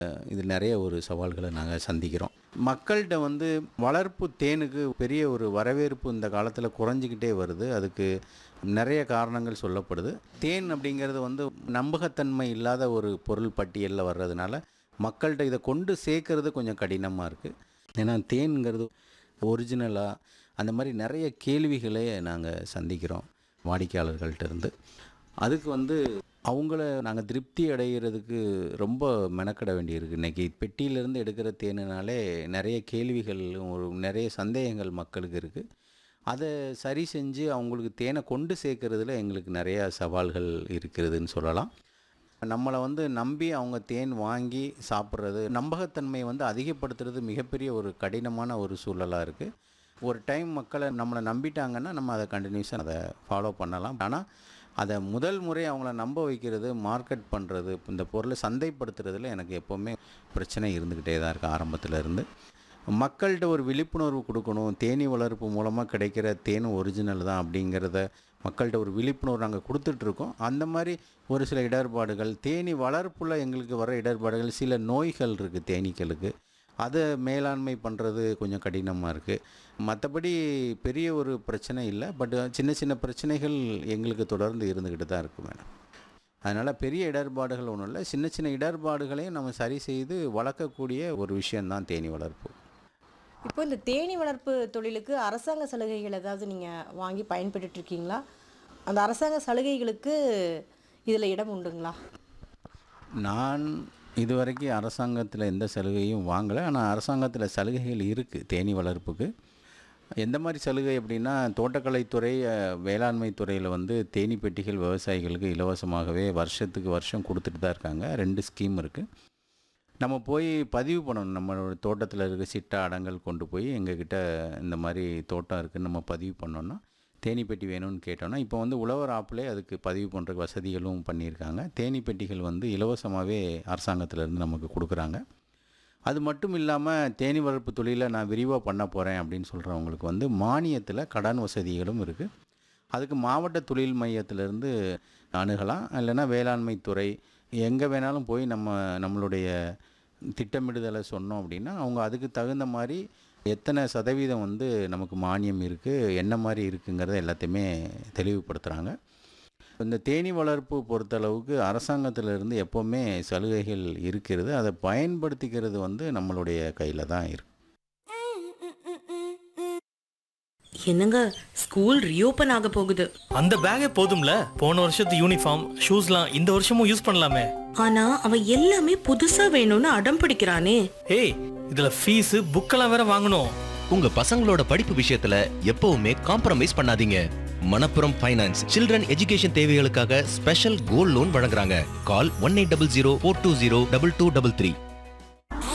இது நிறைய ஒரு சவால்களை நாங்கள் சந்திக்கிறோம் மக்கள்கிட்ட வந்து வளர்ப்பு தேனுக்கு பெரிய ஒரு வரவேற்பு இந்த காலத்தில் குறைஞ்சிக்கிட்டே வருது அதுக்கு நிறைய காரணங்கள் சொல்லப்படுது தேன் அப்படிங்கிறது வந்து நம்பகத்தன்மை இல்லாத ஒரு பொருள் பட்டியலில் வர்றதுனால மக்கள்கிட்ட இதை கொண்டு சேர்க்கறது கொஞ்சம் கடினமாக இருக்குது ஏன்னா தேன்ங்கிறது ஒரிஜினலாக அந்த மாதிரி நிறைய கேள்விகளை நாங்கள் சந்திக்கிறோம் வாடிக்கையாளர்கள்ட்ட இருந்து அதுக்கு வந்து அவங்கள நாங்கள் திருப்தி அடைகிறதுக்கு ரொம்ப மெனக்கட வேண்டியிருக்கு இன்றைக்கி பெட்டியிலேருந்து எடுக்கிற தேனுனாலே நிறைய கேள்விகள் ஒரு நிறைய சந்தேகங்கள் மக்களுக்கு இருக்குது அதை சரி செஞ்சு அவங்களுக்கு தேனை கொண்டு சேர்க்கறதுல எங்களுக்கு நிறையா சவால்கள் இருக்கிறதுன்னு சொல்லலாம் நம்மளை வந்து நம்பி அவங்க தேன் வாங்கி சாப்பிட்றது நம்பகத்தன்மையை வந்து அதிகப்படுத்துறது மிகப்பெரிய ஒரு கடினமான ஒரு சூழலாக இருக்குது ஒரு டைம் மக்களை நம்மளை நம்பிட்டாங்கன்னா நம்ம அதை கண்டினியூஸாக அதை ஃபாலோ பண்ணலாம் ஆனால் அதை முதல் முறை அவங்கள நம்ப வைக்கிறது மார்க்கெட் பண்ணுறது இந்த பொருளை சந்தைப்படுத்துறதுல எனக்கு எப்போவுமே பிரச்சனை இருந்துக்கிட்டே தான் இருக்குது ஆரம்பத்தில் இருந்து மக்கள்கிட்ட ஒரு விழிப்புணர்வு கொடுக்கணும் தேனீ வளர்ப்பு மூலமாக கிடைக்கிற தேன் ஒரிஜினல் தான் அப்படிங்கிறத மக்கள்கிட்ட ஒரு விழிப்புணர்வு நாங்கள் கொடுத்துட்ருக்கோம் அந்த மாதிரி ஒரு சில இடர்பாடுகள் தேனீ வளர்ப்புல எங்களுக்கு வர இடர்பாடுகள் சில நோய்கள் இருக்குது தேனீக்களுக்கு அதை மேலாண்மை பண்ணுறது கொஞ்சம் கடினமாக இருக்குது மற்றபடி பெரிய ஒரு பிரச்சனை இல்லை பட் சின்ன சின்ன பிரச்சனைகள் எங்களுக்கு தொடர்ந்து இருந்துக்கிட்டு தான் இருக்குது மேடம் அதனால் பெரிய இடர்பாடுகள் ஒன்றும் இல்லை சின்ன சின்ன இடர்பாடுகளையும் நம்ம சரி செய்து வளர்க்கக்கூடிய ஒரு விஷயந்தான் தேனீ வளர்ப்பு இப்போ இந்த தேனீ வளர்ப்பு தொழிலுக்கு அரசாங்க சலுகைகள் ஏதாவது நீங்கள் வாங்கி பயன்பெற்றுட்டு இருக்கீங்களா அந்த அரசாங்க சலுகைகளுக்கு இதில் இடம் உண்டுங்களா நான் இதுவரைக்கும் அரசாங்கத்தில் எந்த சலுகையும் வாங்கலை ஆனால் அரசாங்கத்தில் சலுகைகள் இருக்குது தேனீ வளர்ப்புக்கு எந்த மாதிரி சலுகை அப்படின்னா தோட்டக்கலைத்துறை அஹ், வேளாண்மை துறையில் வந்து தேனீ பெட்டிகள் விவசாயிகளுக்கு இலவசமாகவே வருஷத்துக்கு வருஷம் கொடுத்துட்டு தான் இருக்காங்க ரெண்டு ஸ்கீம் இருக்குது நம்ம போய் பதிவு பண்ணணும் நம்மளோட தோட்டத்தில் இருக்க சிட்டா அடங்கல் கொண்டு போய் எங்ககிட்ட இந்த மாதிரி தோட்டம் இருக்குன்னு நம்ம பதிவு பண்ணோன்னா தேனீ பெட்டி வேணும்னு கேட்டோன்னா இப்போ வந்து உழவர் ஆப்பிலே அதுக்கு பதிவு பண்ணுற வசதிகளும் பண்ணியிருக்காங்க தேனீ பெட்டிகள் வந்து இலவசமாகவே அரசாங்கத்திலேருந்து நமக்கு கொடுக்குறாங்க அது மட்டும் இல்லாமல் தேனீ வளர்ப்பு தொழிலை நான் விரிவாக பண்ண போகிறேன் அப்படின்னு சொல்கிறவங்களுக்கு வந்து மானியத்தில் கடன் வசதிகளும் இருக்குது அதுக்கு மாவட்ட தொழில் மையத்திலேருந்து அணுகலாம் இல்லைன்னா வேளாண்மை துறை எங்கே வேணாலும் போய் நம்ம நம்மளுடைய திட்டமிடுதலை சொன்னோம் அப்படின்னா அவங்க அதுக்கு தகுந்த மாதிரி எத்தனை சதவீதம் வந்து நமக்கு மானியம் இருக்குது என்ன மாதிரி இருக்குங்கிறத எல்லாத்தையுமே தெளிவுபடுத்துகிறாங்க இந்த தேனீ வளர்ப்பு பொறுத்தளவுக்கு அரசாங்கத்திலிருந்து எப்போவுமே சலுகைகள் இருக்கிறது அதை பயன்படுத்திக்கிறது வந்து நம்மளுடைய கையில் தான் இருக்கு என்னங்க ஸ்கூல் ரீஓபன் ஆக போகுது அந்த பேக்கே போதும்ல போன வருஷத்து யூனிஃபார்ம் ஷூஸ்லாம் இந்த வருஷமும் யூஸ் பண்ணலாமே ஆனா அவன் எல்லாமே புதுசா வேணும்னு அடம் பிடிக்கிறானே ஏய் இதுல ஃபீஸ் புக்கெல்லாம் வேற வாங்கணும் உங்க பசங்களோட படிப்பு விஷயத்துல எப்பவுமே காம்ப்ரமைஸ் பண்ணாதீங்க மணப்புரம் ஃபைனான்ஸ் சில்ட்ரன் எஜுகேஷன் தேவைகளுக்காக ஸ்பெஷல் கோல்ட் லோன் வழங்குறாங்க call one eight double zero four two zero double two double three